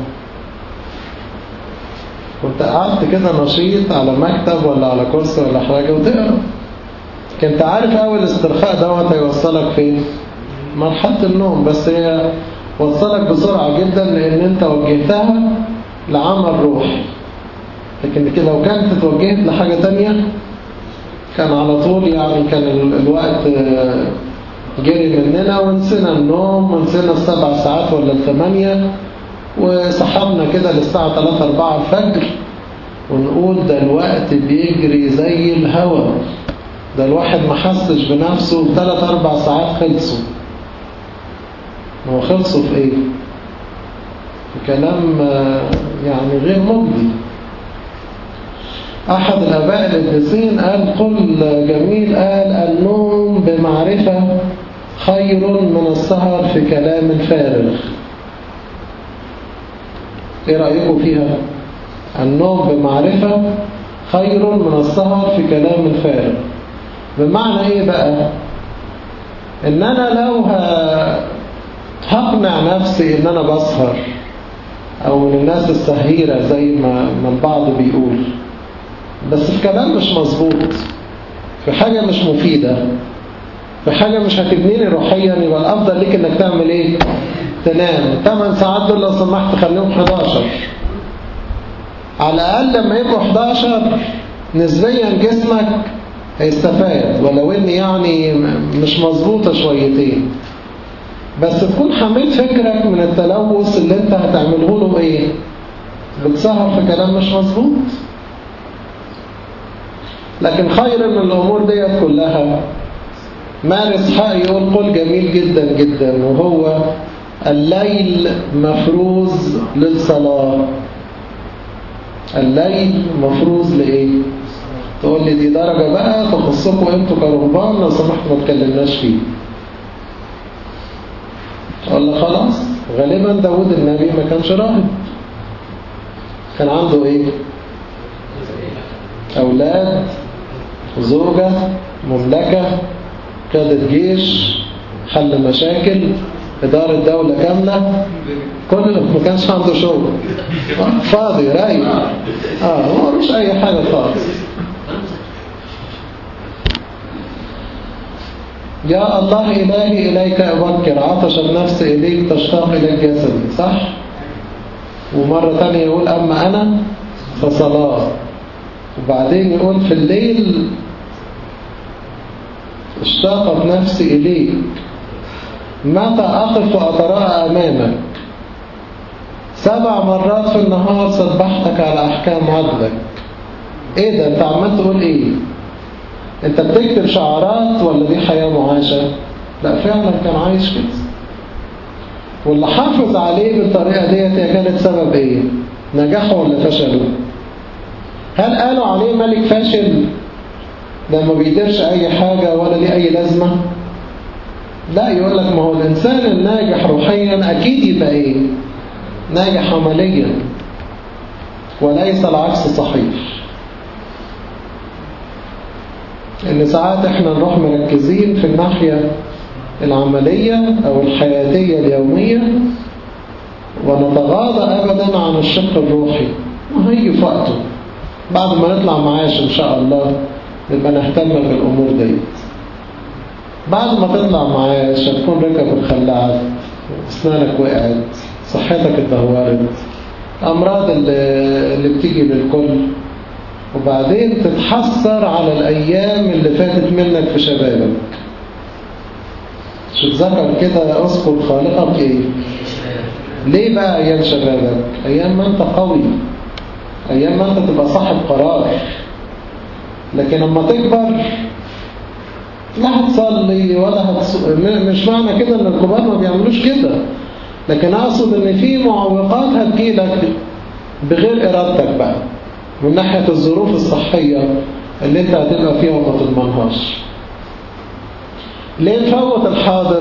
Speaker 1: كنت قعدت كده نشيط على مكتب ولا على كرسي ولا حاجة وتقرا كنت عارف اول استرخاء دوت هيوصلك فين مرحلة النوم بس هي وصلك بسرعة جدا لان انت وجهتها لعمل روحي لكن كده لو كانت اتوجهت لحاجة تانية كان على طول يعني كان الوقت جري مننا ونسينا النوم ونسينا السبع ساعات ولا الثمانية وصحبنا كده للساعة 3 4 الفجر ونقول ده الوقت بيجري زي الهوا ده الواحد ما حسش بنفسه ثلاث أربع ساعات خلصوا هو خلصوا في ايه في كلام يعني غير مجدي أحد الآباء القديسين قال قل جميل قال النوم بمعرفة خير من السهر في كلام فارغ ايه رأيكم فيها النوم بمعرفة خير من السهر في كلام فارغ بمعنى ايه بقى ان انا لو هقنع نفسي ان انا بسهر او من الناس السهيرة زي ما ما البعض بيقول بس في كلام مش مظبوط في حاجة مش مفيدة في حاجة مش هتبنيني روحيا يبقى الأفضل ليك انك تعمل ايه تنام 8 ساعات دول لو سمحت خليهم 11 على الأقل لما يبقوا 11 نسبيا جسمك هيستفاد ولو ان يعني مش مظبوطة شويتين بس تكون حميت فكرك من التلوث اللي انت هتعمله له ايه بتسهر في كلام مش مظبوط لكن خير من الأمور ديت كلها مارس حق يقول قول جميل جدا جدا وهو الليل مفروض للصلاة الليل مفروض لإيه تقول لي دي درجة بقى تخصكم انتوا كرهبان لو سمحت ما تكلمناش فيه اقول لك خلاص غالبا داود النبي ما كانش راهب كان عنده ايه اولاد زوجة مملكة قادة جيش حل مشاكل إدارة دولة كاملة كل ما كانش عنده شغل فاضي رايق اه هو مش أي حاجة خالص يا الله إلهي إليك أبكر عطش النفس إليك تشتاق إلى الجسد صح؟ ومرة تانية يقول أما أنا فصلاة وبعدين يقول في الليل اشتاقت نفسي إليك متى أقف وأتراءى أمامك سبع مرات في النهار سبحتك على أحكام عدلك إيه ده أنت عمال تقول إيه أنت بتكتب شعارات ولا دي حياة معاشة لا فعلا كان عايش كده واللي حافظ عليه بالطريقة ديت هي كانت سبب إيه نجاحه ولا فشله هل قالوا عليه ملك فاشل ده ما بيديرش أي حاجة ولا ليه أي لازمة لا يقول لك ما هو الإنسان الناجح روحيا أكيد يبقى إيه ناجح عمليا وليس العكس صحيح إن ساعات إحنا نروح مركزين في الناحية العملية أو الحياتية اليومية ونتغاضى أبدا عن الشق الروحي وهي في وقته بعد ما نطلع معاش إن شاء الله نبقى نهتم بالأمور ديت بعد ما تطلع معاش هتكون ركبك خلعت أسنانك وقعت صحتك اتدهورت الأمراض اللي, اللي بتيجي للكل وبعدين تتحسر على الأيام اللي فاتت منك في شبابك شو تذكر كده أذكر خالقك إيه ليه بقى أيام شبابك أيام ما أنت قوي أيام ما أنت تبقى صاحب قرار لكن لما تكبر لا هتصلي ولا هتص... مش معنى كده ان الكبار ما بيعملوش كده لكن اقصد ان في معوقات هتجيلك بغير ارادتك بقى من ناحية الظروف الصحية اللي انت هتبقى فيها وما تضمنهاش ليه نفوت الحاضر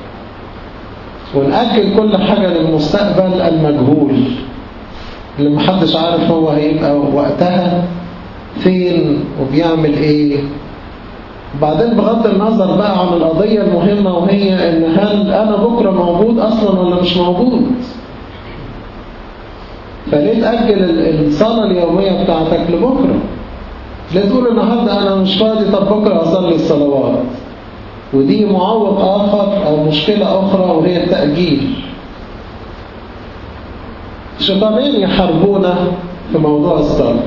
Speaker 1: ونأجل كل حاجة للمستقبل المجهول اللي محدش عارف هو هيبقى وقتها فين وبيعمل ايه بعدين بغض النظر بقى عن القضية المهمة وهي ان هل انا بكرة موجود اصلا ولا مش موجود فليه تأجل الصلاة اليومية بتاعتك لبكرة ليه تقول النهاردة انا مش فاضي طب بكرة اصلي الصلوات ودي معوق اخر او مشكلة اخرى وهي التأجيل شيطانين يحاربونا في موضوع الصلاة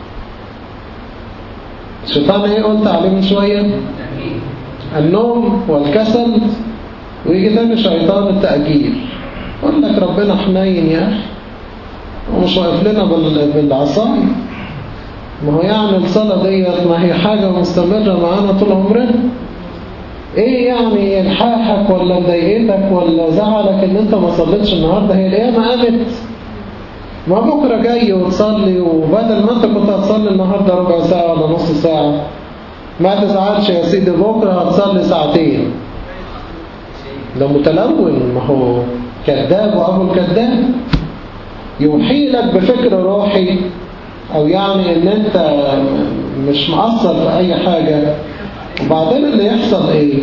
Speaker 1: الشيطان ايه قلت عليه من شوية النوم والكسل ويجي تاني شيطان التأجيل يقول لك ربنا حنين يا أخي ومش واقف لنا بالعصاية ما هو يعني الصلاة ديت ما هي حاجة مستمرة معانا طول عمرنا ايه يعني الحاحك ولا مضايقتك ولا زعلك ان انت ما صليتش النهاردة هي القيامة قامت ما بكرة جاي وتصلي وبدل ما انت كنت هتصلي النهاردة ربع ساعة ولا نص ساعة ما تزعلش يا سيدي بكرة هتصلي ساعتين ده متلون ما هو كذاب وأبو الكذاب يوحي لك بفكر روحي أو يعني إن أنت مش مقصر في أي حاجة وبعدين اللي يحصل إيه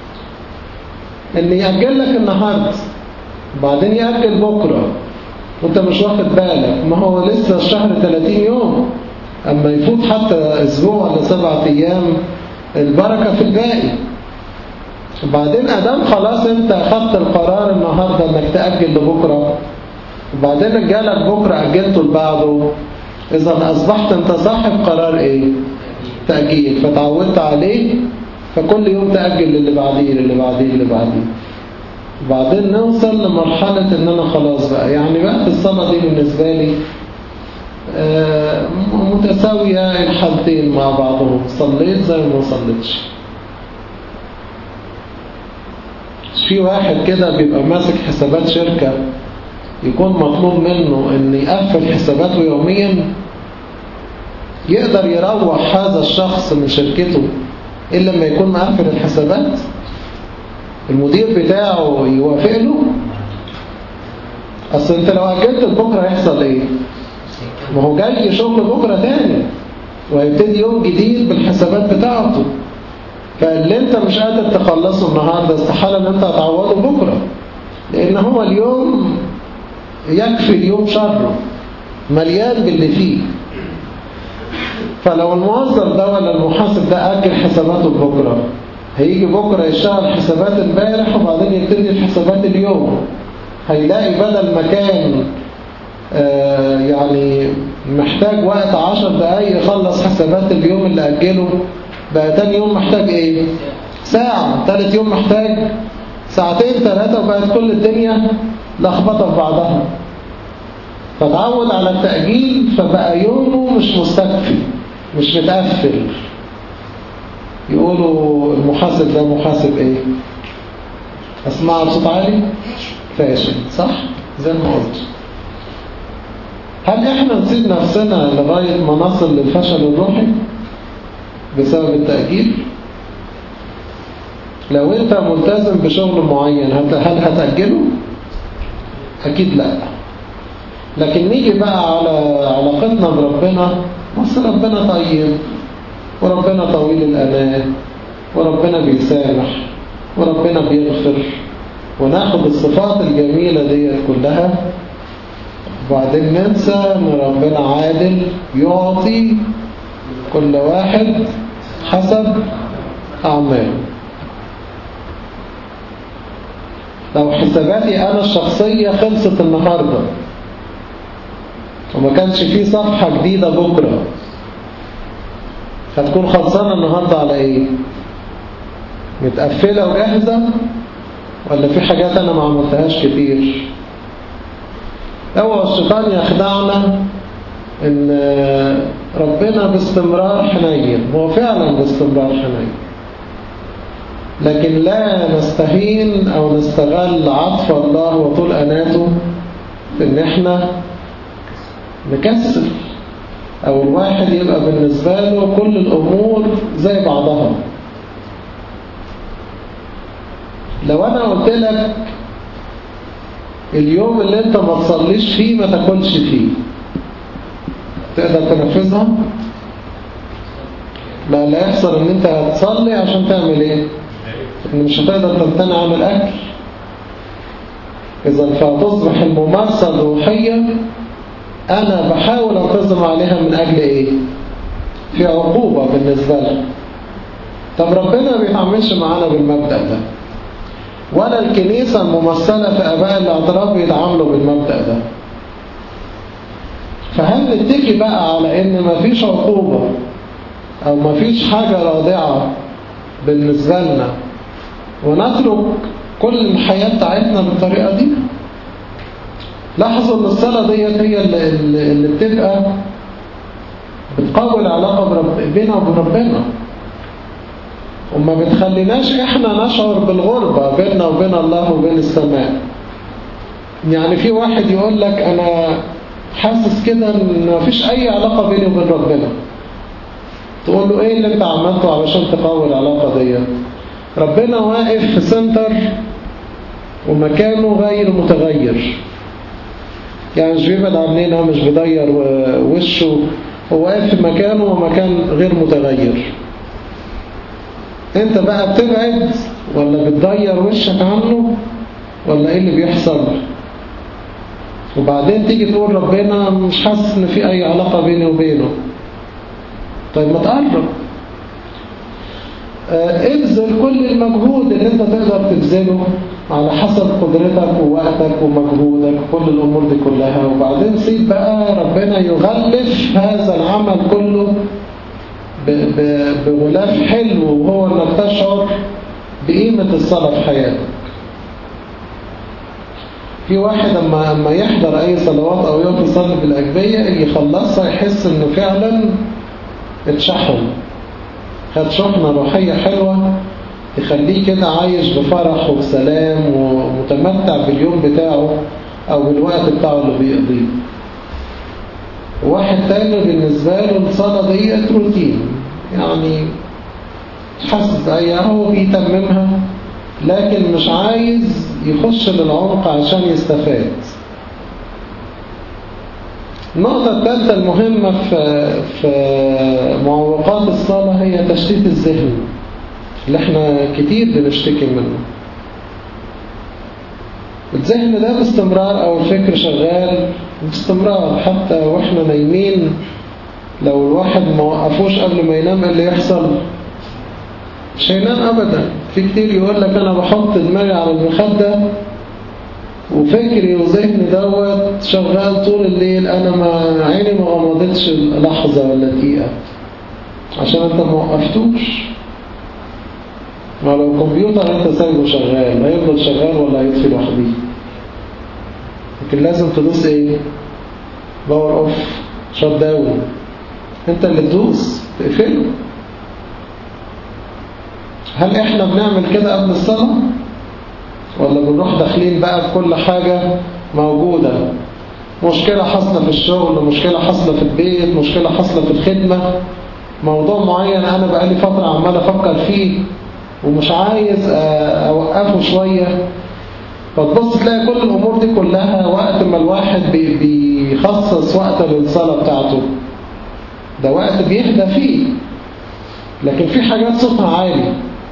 Speaker 1: إن يأجل لك النهاردة وبعدين يأجل بكرة وانت مش واخد بالك ما هو لسه الشهر 30 يوم اما يفوت حتى اسبوع ولا سبعة ايام البركة في الباقي وبعدين ادام خلاص انت اخدت القرار النهاردة انك تأجل لبكرة وبعدين جالك بكرة اجلته لبعده اذا اصبحت انت صاحب قرار ايه تأجيل فتعودت عليه فكل يوم تأجل للي بعديه للي بعديه للي بعديه وبعدين نوصل لمرحلة ان انا خلاص بقى يعني بقت الصلاة دي بالنسبة لي متساوية الحالتين مع بعضهم صليت زي ما صليتش في واحد كده بيبقى ماسك حسابات شركة يكون مطلوب منه ان يقفل حساباته يوميا يقدر يروح هذا الشخص من شركته إلا لما يكون مقفل الحسابات المدير بتاعه يوافق له أصل أنت لو أجلت بكرة هيحصل إيه ما هو جاي شغل بكرة تاني وهيبتدي يوم جديد بالحسابات بتاعته فاللي انت مش قادر تخلصه النهاردة استحالة ان انت هتعوضه بكرة لأن هو اليوم يكفي اليوم شره مليان باللي فيه فلو الموظف ده ولا المحاسب ده أجل حساباته لبكرة هيجي بكرة يشتغل حسابات امبارح وبعدين يبتدي في حسابات اليوم هيلاقي بدل ما كان آه يعني محتاج وقت عشر دقايق يخلص حسابات اليوم اللي أجله بقى تاني يوم محتاج ايه ساعة تالت يوم محتاج ساعتين ثلاثة وبقت كل الدنيا لخبطة في بعضها فتعود على التأجيل فبقى يومه مش مستكفي مش متقفل يقولوا المحاسب ده محاسب ايه اسمعها بصوت عالي فاشل صح زي ما قلت هل احنا نسيب نفسنا لغاية ما نصل للفشل الروحي بسبب التأجيل لو انت ملتزم بشغل معين هل هتأجله اكيد لا لكن نيجي بقى على علاقتنا بربنا بس ربنا طيب وربنا طويل الأمان وربنا بيسامح وربنا بيغفر وناخد الصفات الجميلة دي كلها وبعدين ننسى ان ربنا عادل يعطي كل واحد حسب أعماله لو حساباتي أنا الشخصية خلصت النهاردة وما كانش فيه صفحة جديدة بكرة هتكون خلصانة النهاردة على ايه متقفلة وجاهزة ولا في حاجات انا ما عملتهاش كتير هو الشيطان يخدعنا ان ربنا باستمرار حنين هو فعلا باستمرار حنين لكن لا نستهين او نستغل عطف الله وطول اناته في ان احنا نكسل او الواحد يبقى بالنسبة له كل الامور زي بعضها لو انا قلت لك اليوم اللي انت ما تصليش فيه ما تاكلش فيه تقدر تنفذها لا لا يحصل ان انت هتصلي عشان تعمل ايه ان مش هتقدر تمتنع عن الاكل اذا فتصبح الممارسة الروحية انا بحاول انتظم عليها من اجل ايه في عقوبة بالنسبة لها طب ربنا ما بيتعاملش معانا بالمبدأ ده ولا الكنيسة الممثلة في أباء الاعتراف بيتعاملوا بالمبدأ ده فهل نتكي بقى على ان مفيش عقوبة او مفيش حاجة رادعة بالنسبة لنا ونترك كل الحياة بتاعتنا بالطريقة دي لاحظوا ان الصلاة ديت هي اللي, اللي بتبقى بتقوي العلاقة بيننا وبين ربنا وما بتخليناش احنا نشعر بالغربة بيننا وبين الله وبين السماء يعني في واحد يقول لك انا حاسس كده ان مفيش اي علاقة بيني وبين ربنا تقول له ايه اللي انت عملته علشان تقوي العلاقة دي ربنا واقف في سنتر ومكانه غير متغير يعني مش بيبعد عننا مش بيضير وشه هو واقف في مكانه ومكان غير متغير انت بقى بتبعد ولا بتضير وشك عنه ولا ايه اللي بيحصل وبعدين تيجي تقول ربنا مش حاسس ان في اي علاقة بيني وبينه طيب ما تقرب ابذل كل المجهود اللي انت تقدر تبذله على حسب قدرتك ووقتك ومجهودك كل الامور دي كلها وبعدين سيب بقى ربنا يغلف هذا العمل كله بغلاف حلو وهو انك تشعر بقيمة الصلاة في حياتك في واحد اما اما يحضر اي صلوات او يوم يصلي بالاجبية يخلصها يحس انه فعلا اتشحن خد شحنة روحية حلوة تخليه كده عايش بفرح وبسلام ومتمتع باليوم بتاعه او بالوقت بتاعه اللي بيقضيه واحد تاني بالنسبة له الصلاة ديت روتين يعني حاسس بأي هو بيتممها لكن مش عايز يخش للعمق عشان يستفاد النقطة الثالثة المهمة في في معوقات الصلاة هي تشتيت الذهن اللي احنا كتير بنشتكي منه الذهن ده باستمرار أو الفكر شغال باستمرار حتى وإحنا نايمين لو الواحد ما وقفوش قبل ما ينام اللي يحصل مش هينام أبدا في كتير يقول لك أنا بحط دماغي على المخدة وفكري وذهني دوت شغال طول الليل أنا ما عيني ما غمضتش لحظة ولا دقيقة عشان أنت ما وقفتوش ما لو كمبيوتر أنت سايبه شغال هيفضل شغال ولا هيطفي لوحده لكن لازم تدوس إيه باور أوف شات داون أنت اللي تدوس تقفله هل إحنا بنعمل كده قبل الصلاة ولا بنروح داخلين بقى بكل حاجة موجودة مشكلة حاصلة في الشغل مشكلة حاصلة في البيت مشكلة حاصلة في الخدمة موضوع معين أنا بقالي فترة عمال أفكر فيه ومش عايز أوقفه شوية فتبص تلاقي كل الأمور دي كلها وقت ما الواحد بيخصص وقت للصلاة بتاعته ده وقت بيهدى فيه لكن في حاجات صوتها عالي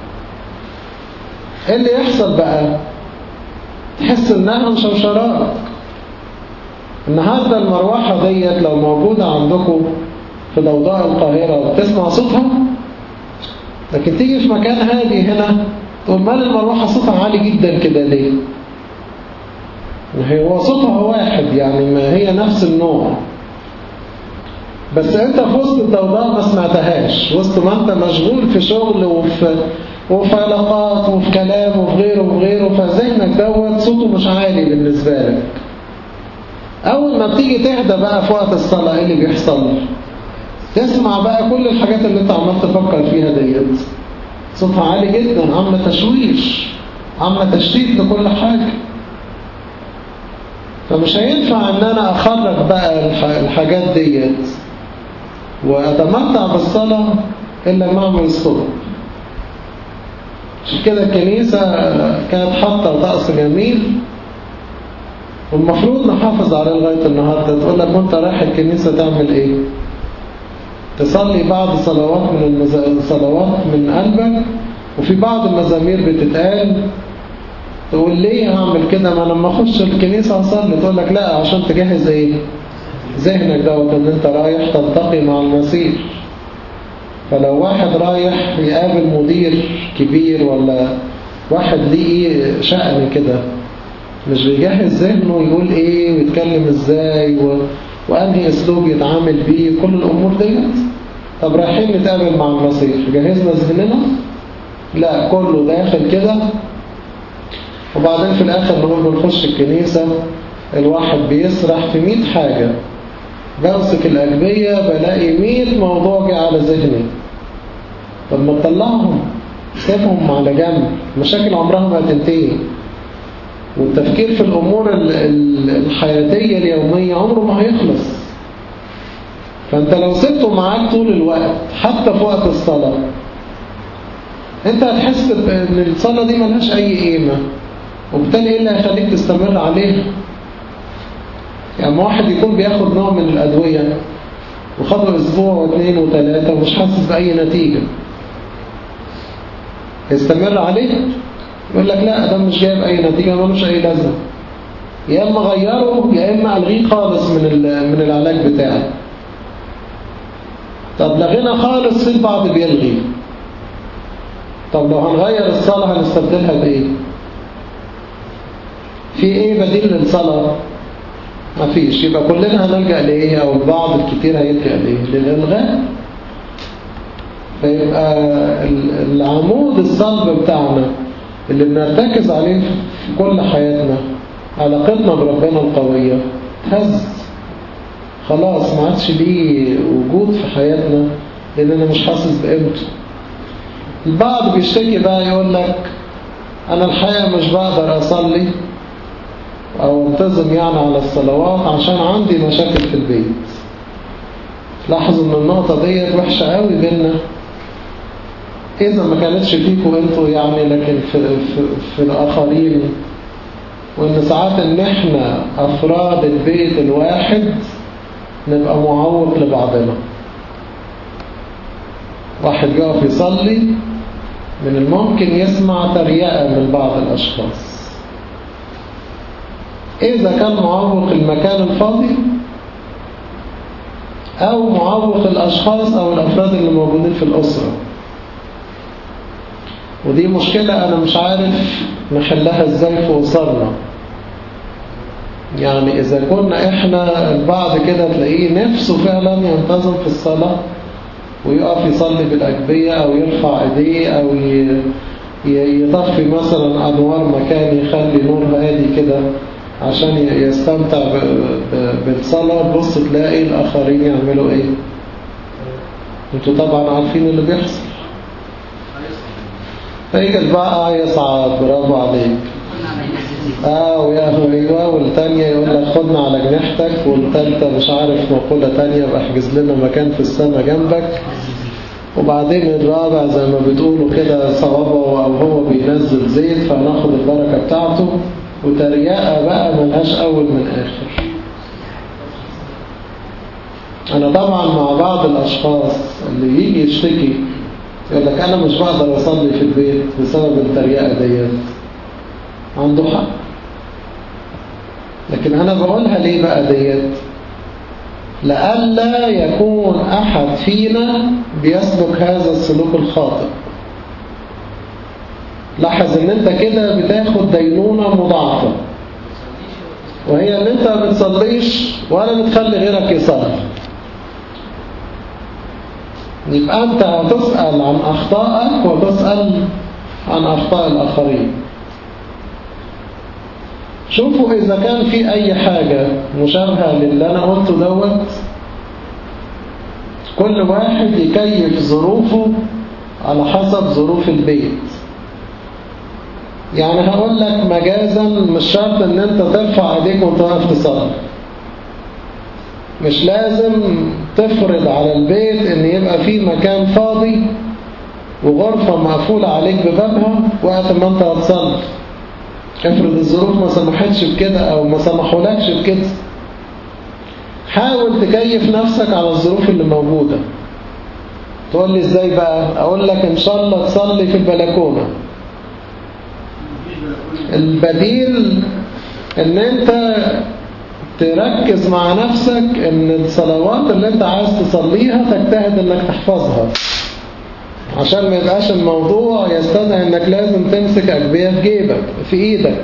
Speaker 1: ايه اللي يحصل بقى تحس انها مشوشرات النهارده المروحه ديت لو موجوده عندكم في ضوضاء القاهره وبتسمع صوتها لكن تيجي في مكان هادي هنا تقول مال المروحه صوتها عالي جدا كده ليه هو صوتها واحد يعني ما هي نفس النوع بس انت في وسط الضوضاء ما سمعتهاش وسط ما انت مشغول في شغل وفي وفي علاقات وفي كلام وفي غيره وفي غيره فذهنك دوت صوته مش عالي بالنسبة لك أول ما بتيجي تهدى بقى في وقت الصلاة إيه اللي بيحصل تسمع بقى كل الحاجات اللي أنت عمال تفكر فيها ديت صوتها عالي جدا عاملة تشويش عاملة تشتيت لكل حاجة فمش هينفع ان انا اخرج بقى الحاجات ديت واتمتع بالصلاة الا لما اعمل ستوب عشان كده الكنيسة كانت حاطة طقس جميل والمفروض نحافظ عليه لغاية النهاردة تقول لك وانت رايح الكنيسة تعمل ايه تصلي بعض صلوات من المز... صلوات من قلبك وفي بعض المزامير بتتقال تقول ليه هعمل كده ما لما اخش الكنيسة اصلي تقول لك لا عشان تجهز ايه ذهنك دوت ان انت رايح تلتقي مع المسيح فلو واحد رايح يقابل مدير كبير ولا واحد ليه شأن كده مش بيجهز ذهنه يقول ايه ويتكلم ازاي و... وانهي اسلوب يتعامل بيه كل الامور ديت طب رايحين نتقابل مع المسيح جهزنا ذهننا لا كله داخل كده وبعدين في الاخر نقول بنخش الكنيسة الواحد بيسرح في مئة حاجة بمسك الأجبية بلاقي مئة موضوع جه على ذهني طب ما تطلعهم سيبهم على جنب مشاكل عمرها ما هتنتهي والتفكير في الأمور الحياتية اليومية عمره ما هيخلص فأنت لو سبته معاك طول الوقت حتى في وقت الصلاة أنت هتحس إن الصلاة دي ملهاش أي قيمة وبالتالي إيه اللي هيخليك تستمر عليها يعني واحد يكون بياخد نوع من الأدوية وخده أسبوع واثنين وثلاثة ومش حاسس بأي نتيجة يستمر عليه يقول لك لا ده مش جايب أي نتيجة ملوش أي لازمة يا إما غيره يا إما ألغيه خالص من من العلاج بتاعه طب لغينا خالص في البعض بيلغي طب لو هنغير الصلاة هنستبدلها بإيه في إيه بديل للصلاة ما فيش يبقى كلنا هنلجأ لإيه أو البعض الكتير هيلجأ لإيه للإلغاء فيبقى العمود الصلب بتاعنا اللي بنرتكز عليه في كل حياتنا علاقتنا بربنا القوية هز خلاص ما عادش ليه وجود في حياتنا لأننا مش حاسس بقيمته البعض بيشتكي بقى يقول لك أنا الحقيقة مش بقدر أصلي أو انتظم يعني على الصلوات عشان عندي مشاكل في البيت لاحظوا ان النقطة ديت وحشة قوي بينا إذا ما كانتش فيكم انتوا يعني لكن في, في, في الآخرين وإن ساعات إن إحنا أفراد البيت الواحد نبقى معوق لبعضنا واحد يقف يصلي من الممكن يسمع تريقة من بعض الأشخاص إذا كان معوق المكان الفاضي أو معوق الأشخاص أو الأفراد اللي موجودين في الأسرة ودي مشكلة أنا مش عارف نحلها إزاي في أسرنا يعني إذا كنا إحنا البعض كده تلاقيه نفسه فعلا ينتظم في الصلاة ويقف يصلي بالأجبية أو يرفع إيديه أو يطفي مثلا أنوار مكان يخلي نور هادي كده عشان يستمتع بالصلاة تبص تلاقي الآخرين يعملوا إيه انتوا طبعا عارفين اللي بيحصل فيجي بقى يصعد برافو عليك اه ويا ايوه والتانية يقول لك خدنا على جناحتك والتالتة مش عارف مقولة تانية بحجز لنا مكان في السماء جنبك وبعدين الرابع زي ما بتقولوا كده صوابه او هو بينزل زيت فناخد البركة بتاعته وتريقة بقى ملهاش اول من اخر انا طبعا مع بعض الاشخاص اللي يجي يشتكي يقول لك انا مش بقدر اصلي في البيت بسبب التريقة ديت عنده حق لكن أنا بقولها ليه بقى ديت لألا يكون أحد فينا بيسلك هذا السلوك الخاطئ لاحظ ان انت كده بتاخد دينونة مضاعفة وهي ان انت ما بتصليش ولا بتخلي غيرك يصلي يبقى انت هتسأل عن اخطائك وتسأل عن اخطاء الاخرين شوفوا إذا كان في أي حاجة مشابهة للي أنا قلته دوت كل واحد يكيف ظروفه على حسب ظروف البيت يعني هقول لك مجازا مش شرط ان انت ترفع ايديك وانت واقف تصلي مش لازم تفرض على البيت ان يبقى فيه مكان فاضي وغرفة مقفولة عليك ببابها وقت ما انت هتصلي افرض الظروف ما سمحتش بكده او ما سمحولكش بكده حاول تكيف نفسك على الظروف اللي موجودة تقول لي ازاي بقى اقول لك ان شاء الله تصلي في البلكونة البديل ان انت تركز مع نفسك ان الصلوات اللي انت عايز تصليها تجتهد انك تحفظها عشان ما يبقاش الموضوع يستدعي انك لازم تمسك أجبية في جيبك في ايدك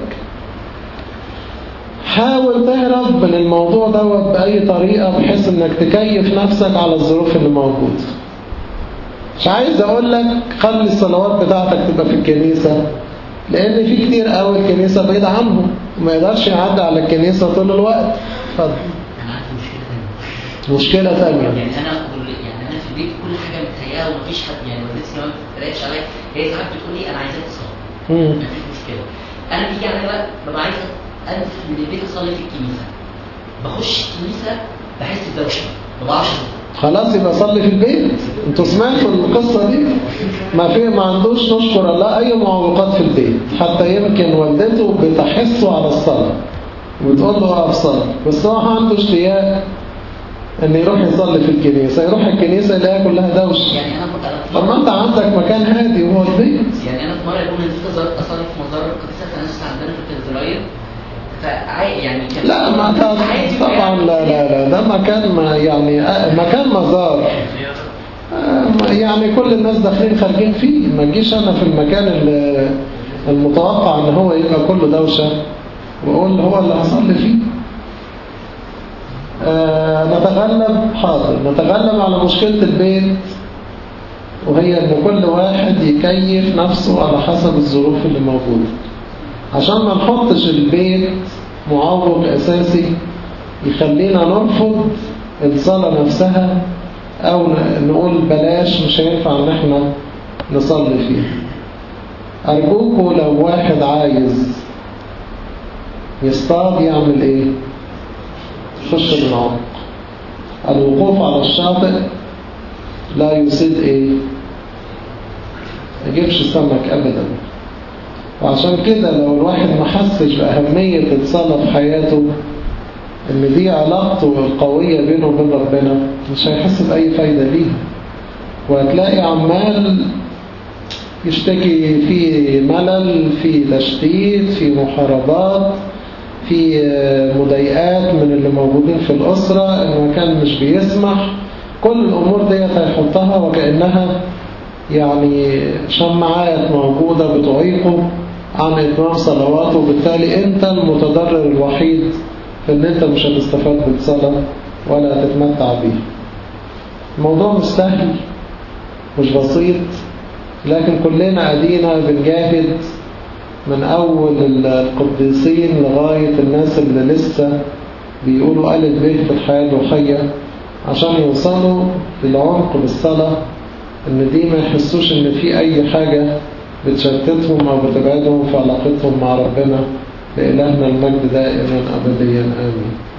Speaker 1: حاول تهرب من الموضوع دوت بأي طريقة بحيث انك تكيف نفسك على الظروف اللي موجودة مش عايز اقول لك خلي الصلوات بتاعتك تبقى في الكنيسة لان في كتير قوي الكنيسة بعيد عنهم وما يقدرش يعدي على الكنيسة طول الوقت اتفضل
Speaker 2: انا عندي مشكله ثانيه
Speaker 1: مشكلة تانية
Speaker 2: يعني انا كل يعني انا في البيت كل حاجه متهيئه ومفيش حد يعني والدتي كمان ما بتتريقش عليا هي ساعات بتقول لي انا عايزاك تصلي
Speaker 1: مم.
Speaker 2: مفيش مشكله انا بيجي عليا وقت ببقى عايز انزل من البيت اصلي في الكنيسه بخش الكنيسه بحس بدوشه ما بعرفش أصلي.
Speaker 1: خلاص يبقى صلي في البيت انتوا سمعتوا القصة دي ما في ما عندوش نشكر الله اي معوقات في البيت حتى يمكن والدته بتحسه على الصلاة وتقول له اقف صلي بس هو عنده اشتياق ان يروح يصلي في الكنيسة يروح الكنيسة يلاقيها كلها دوشة
Speaker 2: يعني انا انا في
Speaker 1: طب ما انت عندك مكان هادي وهو البيت
Speaker 2: يعني انا في مره يكون نزلت أزار- اصلي في مزار القديسه فرانسيس عندنا في الكاتدرائيه فعاي يعني كان
Speaker 1: لا ما ده
Speaker 2: عادي
Speaker 1: طبعا لا لا لا ده مكان ما يعني آه، مكان مزار آه، يعني كل الناس داخلين خارجين فيه ما تجيش انا في المكان اللي المتوقع ان هو يبقى كله دوشة واقول هو اللي هصلي فيه آه، نتغلب حاضر نتغلب على مشكلة البيت وهي ان كل واحد يكيف نفسه على حسب الظروف اللي موجودة عشان ما نحطش البيت معوق اساسي يخلينا نرفض الصلاة نفسها او ن- نقول بلاش مش هينفع ان احنا نصلي فيها ارجوكوا لو واحد عايز يصطاد يعمل ايه يخش النار الوقوف على الشاطئ لا يصيد ايه ما يجيبش سمك ابدا وعشان كده لو الواحد ما حسش بأهمية الصلاة في حياته ان دي علاقته القوية بينه وبين ربنا مش هيحس بأي فايدة ليها وهتلاقي عمال يشتكي في ملل في تشتيت في محاربات في مضايقات من اللي موجودين في الأسرة إنه كان مش بيسمح كل الأمور ديت هيحطها وكأنها يعني شماعات موجودة بتعيقه عن إتمام صلواته وبالتالي أنت المتضرر الوحيد في إن أنت مش هتستفاد بالصلاة ولا هتتمتع بيها الموضوع مش سهل مش بسيط لكن كلنا أدينا بنجاهد من أول القديسين لغاية الناس اللي لسه بيقولوا ألف به في الحياة الروحية عشان يوصلوا للعمق بالصلاة إن دي ما يحسوش إن في أي حاجة بتشتتهم أو بتبعدهم في علاقتهم مع ربنا لإلهنا المجد دائما أبديا آمين